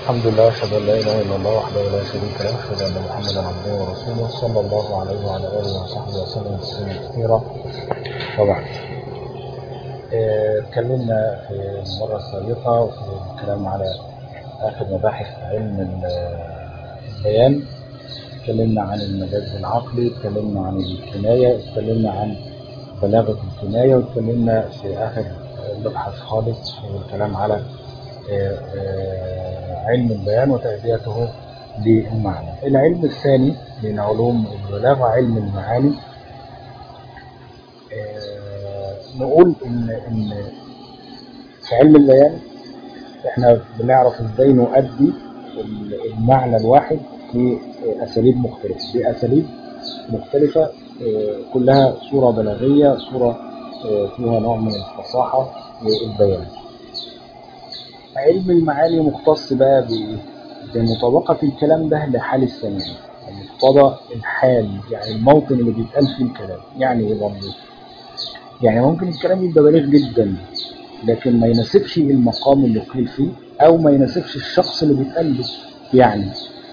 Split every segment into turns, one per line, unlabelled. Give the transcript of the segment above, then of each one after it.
الحمد لله أشهد أن لا إله إلا الله وحده لا شريك له أشهد أن محمدا عبده ورسوله صلى الله عليه وعلى آله وصحبه وسلم تسليما كثيرا وبعد آه، اتكلمنا في المرة السابقة وفي الكلام على آخر مباحث علم ال- البيان اتكلمنا عن المجاز العقلي اتكلمنا عن الكناية اتكلمنا عن بلاغة الكناية واتكلمنا في آخر مبحث خالص هو الكلام على آه، آه، علم البيان وتأديته للمعنى العلم الثاني من علوم البلاغة علم المعاني آه، نقول إن إن في علم البيان احنا بنعرف ازاي نؤدي المعنى الواحد في اساليب مختلفه باساليب مختلفه آه، كلها صوره بلاغيه صوره آه، فيها نوع من الفصاحه والبيان علم المعاني مختص بقى ب- بمطابقه الكلام ده لحال السماع مقتضى الحال يعني الموطن اللي بيتقال فيه الكلام يعني ايه برضه يعني ممكن الكلام يبقى بليغ جدا لكن ما يناسبش المقام اللي قيل فيه او ما يناسبش الشخص اللي بيتقال له يعني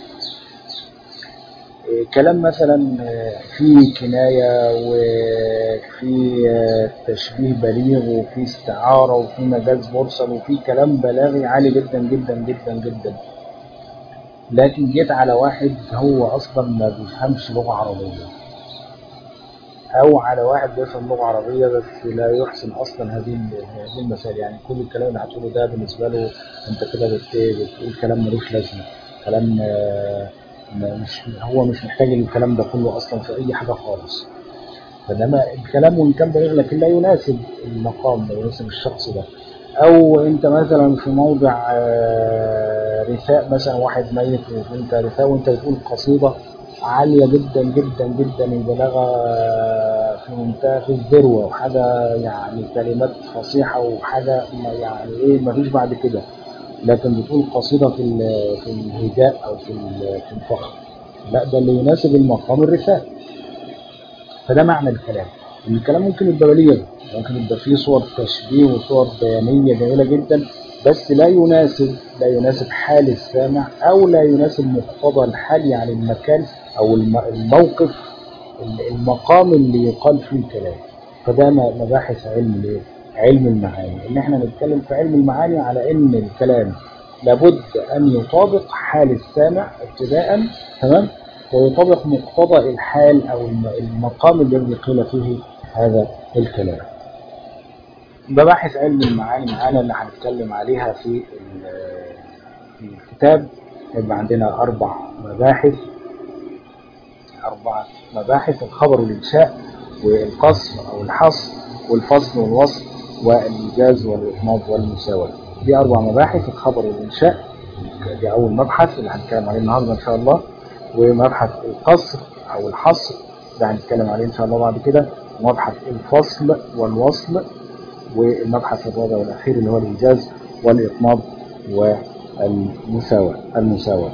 إيه، كلام مثلا آه، فيه كناية وفي آه، تشبيه بليغ وفي استعارة وفي مجاز مرسل وفي كلام بلاغي عالي جدا جدا جدا جدا لكن جيت على واحد هو اصلا ما بيفهمش لغة عربية او على واحد بيفهم لغه عربيه بس لا يحسن اصلا هذه ال- هذه المسائل يعني كل الكلام اللي هتقوله ده بالنسبه له انت كده بت- بتقول كلام ملوش لازمه كلام آه، ما- مش هو مش محتاج الكلام ده كله اصلا في اي حاجه خالص فانما الكلام وان كان بليغ لكن لا يناسب المقام لا يناسب الشخص ده او انت مثلا في موضع آه، رثاء مثلا واحد ميت وانت رثاء وانت بتقول قصيده عاليه جدا جدا جدا البلاغه آه، في منتهى في الذروه وحاجه يعني كلمات فصيحه وحاجه ما يعني ايه ما فيش بعد كده لكن بتقول قصيده في ال- في الهجاء او في ال- في الفخر لا ده اللي يناسب المقام الرثاء فده معنى الكلام ان الكلام ممكن يبقى بليغ ممكن يبقى فيه صور تشبيه وصور بيانيه جميله جدا بس لا يناسب لا يناسب حال السامع او لا يناسب مقتضى الحال يعني المكان او الم- الموقف المقام اللي يقال فيه الكلام فده م- مباحث علم الايه؟ علم المعاني ان احنا نتكلم في علم المعاني على ان الكلام لابد ان يطابق حال السامع ابتداء تمام ويطابق مقتضى الحال او الم- المقام الذي قيل فيه هذا الكلام مباحث علم المعاني معانا اللي هنتكلم عليها في ال- في الكتاب يبقى عندنا اربع مباحث أربعة مباحث الخبر والإنشاء والقصر أو الحصر والفصل والوصل والإيجاز والإطناب والمساواة دي أربع مباحث الخبر والإنشاء دي أول مبحث اللي هنتكلم عليه النهاردة إن شاء الله ومبحث القصر أو الحصر ده هنتكلم عليه إن شاء الله بعد كده ومبحث الفصل والوصل والمبحث الرابع والأخير اللي هو الإيجاز والإطناب والمساواة المساواة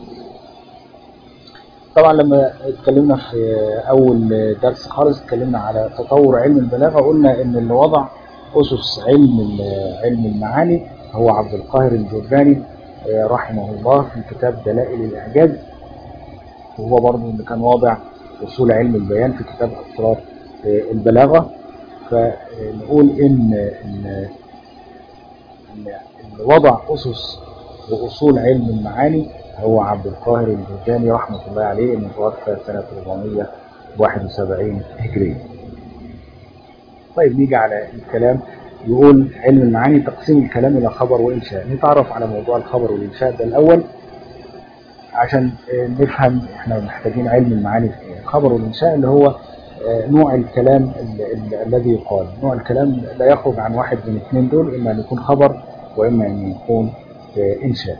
طبعا لما اتكلمنا في اول درس خالص اتكلمنا على تطور علم البلاغه قلنا ان اللي وضع اسس علم ال- علم المعاني هو عبد القاهر الجرجاني آه، رحمه الله في كتاب دلائل الاعجاز وهو برضه اللي كان واضع اصول علم البيان في كتاب اسرار آه، البلاغه فنقول ان ان ان اللي وضع اسس واصول علم المعاني هو عبد القاهر الجرجاني رحمه الله عليه المتوفى سنه 471 هجريه. طيب نيجي على الكلام يقول علم المعاني تقسيم الكلام الى خبر وانشاء نتعرف على موضوع الخبر والانشاء ده الاول عشان آه، نفهم احنا محتاجين علم المعاني في ايه الخبر والانشاء اللي هو آه، نوع الكلام ال- ال- الذي يقال نوع الكلام لا يخرج عن واحد من الاثنين دول اما ان يكون خبر واما ان يكون آه، انشاء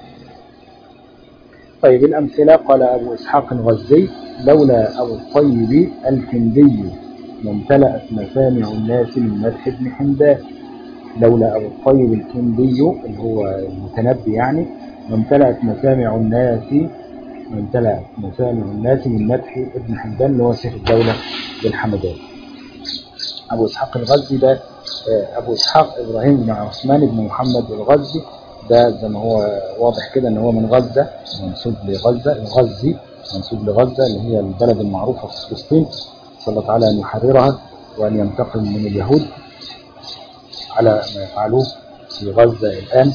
طيب الأمثلة قال أبو إسحاق الغزي لولا أبو الطيب الكندي ما امتلأت مسامع الناس من مدح ابن حمدان لولا أبو الطيب الكندي اللي هو المتنبي يعني ما امتلأت مسامع الناس ما امتلأت مسامع الناس من مدح ابن حمدان اللي هو سيف الدولة للحمدان أبو إسحاق الغزي ده آه، أبو إسحاق إبراهيم بن عثمان بن محمد الغزي ده زي ما هو واضح كده ان هو من غزة منسوب لغزة الغزي منسوب لغزة اللي هي البلد المعروفة في فلسطين صلى الله تعالى أن يحررها وأن ينتقم من اليهود على ما يفعلوه في غزة الآن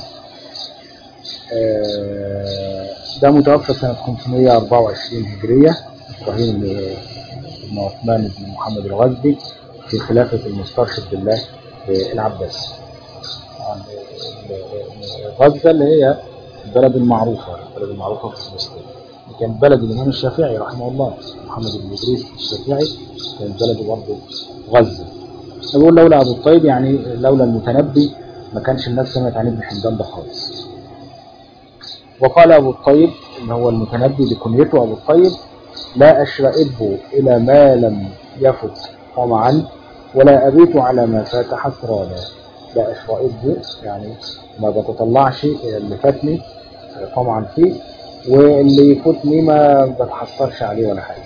آه، ده متوفى سنة 524 هجرية إبراهيم بن عثمان بن محمد الغزي في خلافة المسترشد بالله العباسي طبعاً غزة اللي هي البلد المعروفة البلد المعروفة في فلسطين كان بلد الإمام الشافعي رحمه الله محمد بن إدريس الشافعي كان بلده برضه غزة بقول لولا أبو الطيب يعني لولا المتنبي ما كانش الناس سمعت عن ابن حمدان ده خالص وقال أبو الطيب اللي هو المتنبي بكنيته أبو الطيب لا أشرئب إلى ما لم يفت طمعا ولا أبيت على ما فات حسرانا لا أشرئب يعني ما بتطلعش إلى اللي فاتني طمعا فيه واللي يفوتني ما بتحسرش عليه ولا حاجة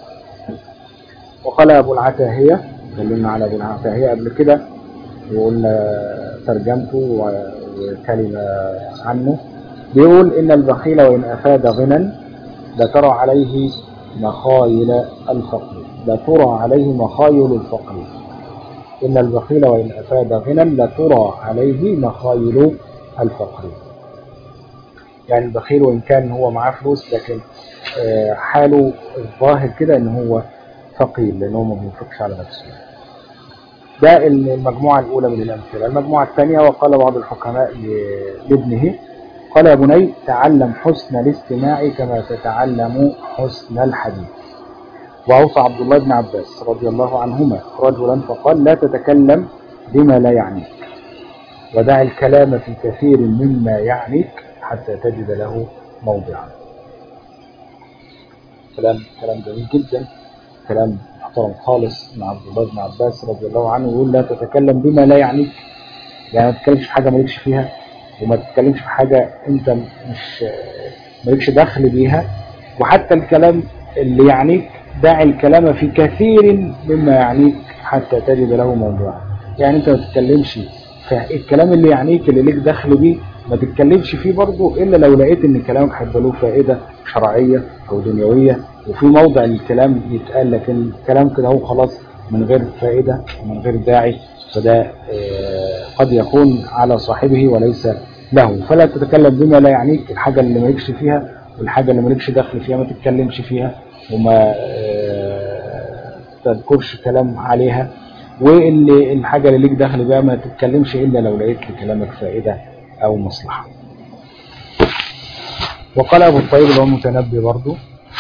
وقال أبو العتاهية اتكلمنا على أبو العتاهية قبل كده وقلنا ترجمته وكلمة عنه بيقول إن البخيل وإن أفاد غنى لترى عليه مخايل الفقر لترى عليه مخايل الفقر إن البخيل وإن أفاد غنى لترى عليه مخايل الفقر يعني البخيل وإن كان هو معاه فلوس لكن آه، حاله الظاهر كده إن هو فقير لأن هو ما بينفقش على نفسه ده المجموعة الأولى من الأمثلة المجموعة الثانية وقال بعض الحكماء ل- لابنه قال يا بني تعلم حسن الاستماع كما تتعلم حسن الحديث وأوصى عبد الله بن عباس رضي الله عنهما رجلا فقال لا تتكلم بما لا يعنيك ودع الكلام في كثير مما يعنيك حتى تجد له موضعا كلام كلام جميل جدا كلام محترم خالص من عبد الله بن عباس رضي الله عنه يقول لا تتكلم بما لا يعنيك يعني ما تتكلمش في حاجة مالكش فيها وما تتكلمش في حاجة انت مش مالكش دخل بيها وحتى الكلام اللي يعنيك دع الكلام في كثير مما يعنيك حتى تجد له موضوعا يعني انت ما تتكلمش في الكلام اللي يعنيك اللي ليك دخل بيه ما تتكلمش فيه برضه الا لو لقيت ان كلامك هيبقى له فائده شرعيه او دنيويه وفي موضع الكلام يتقال لكن الكلام كده هو خلاص من غير فائده ومن غير داعي فده آه، قد يكون على صاحبه وليس له فلا تتكلم بما لا يعنيك الحاجه اللي مالكش فيها والحاجه اللي مالكش دخل فيها ما تتكلمش فيها وما آه، تذكرش كلام عليها واللي الحاجة اللي ليك دخل بها ما تتكلمش إلا لو لقيت لكلامك فائدة أو مصلحة وقال أبو الطيب اللي هو متنبي برضه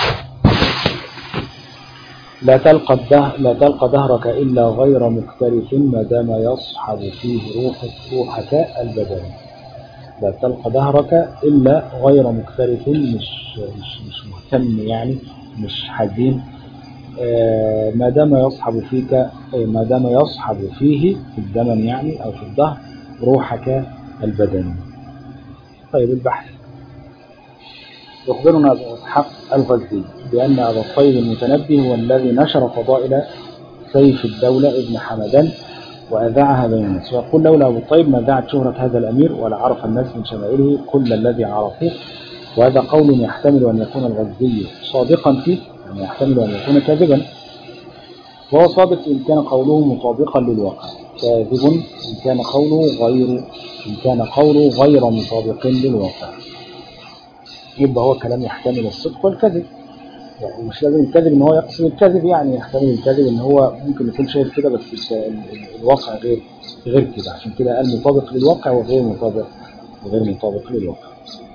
لا تلقى الدهر لا تلقى دهرك إلا غير مختلف ما دام يصحب فيه روحك روحك البدن لا تلقى دهرك إلا غير مختلف مش مش مش مهتم يعني مش حزين آه، ما دام يصحب فيك آه، ما دام يصحب فيه في الزمن يعني أو في الدهر روحك البدني طيب البحث يخبرنا أبو إسحاق الغزي بأن أبا الطيب المتنبي هو الذي نشر فضائل سيف الدولة ابن حمدان وأذاعها بين الناس ويقول لولا أبو الطيب ما ذاعت شهرة هذا الأمير ولا عرف الناس من شمائله كل الذي عرفوه وهذا قول يحتمل أن يكون الغزي صادقا فيه يعني يحتمل أن يكون كاذبا وهو صادق إن كان قوله مطابقا للواقع كاذب إن كان قوله غير إن كان قوله غير مطابق للواقع يبقى هو كلام يحتمل الصدق والكذب يعني مش لازم الكذب ان هو يقصد الكذب يعني يحتمل الكذب ان هو ممكن يكون شايف كده بس ال- ال- الواقع غير غير كده عشان كده قال مطابق للواقع وغير مطابق وغير مطابق للواقع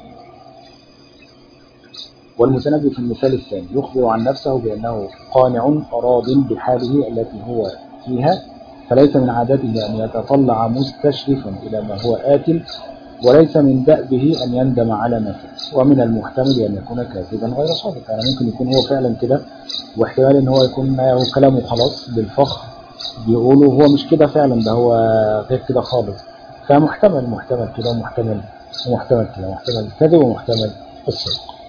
والمتنبي في المثال الثاني يخبر عن نفسه بأنه قانع راض بحاله التي هو فيها فليس من عادته أن يتطلع مستشرفا إلى ما هو آت وليس من دأبه أن يندم على ما فات ومن المحتمل أن يكون كاذبا غير صادق يعني ممكن يكون هو فعلا كده واحتمال أن هو يكون هو كلامه خلاص بالفخر بيقولوا هو مش كده فعلا ده هو غير كده خالص فمحتمل محتمل كده ومحتمل ومحتمل كده محتمل الكذب ومحتمل الصدق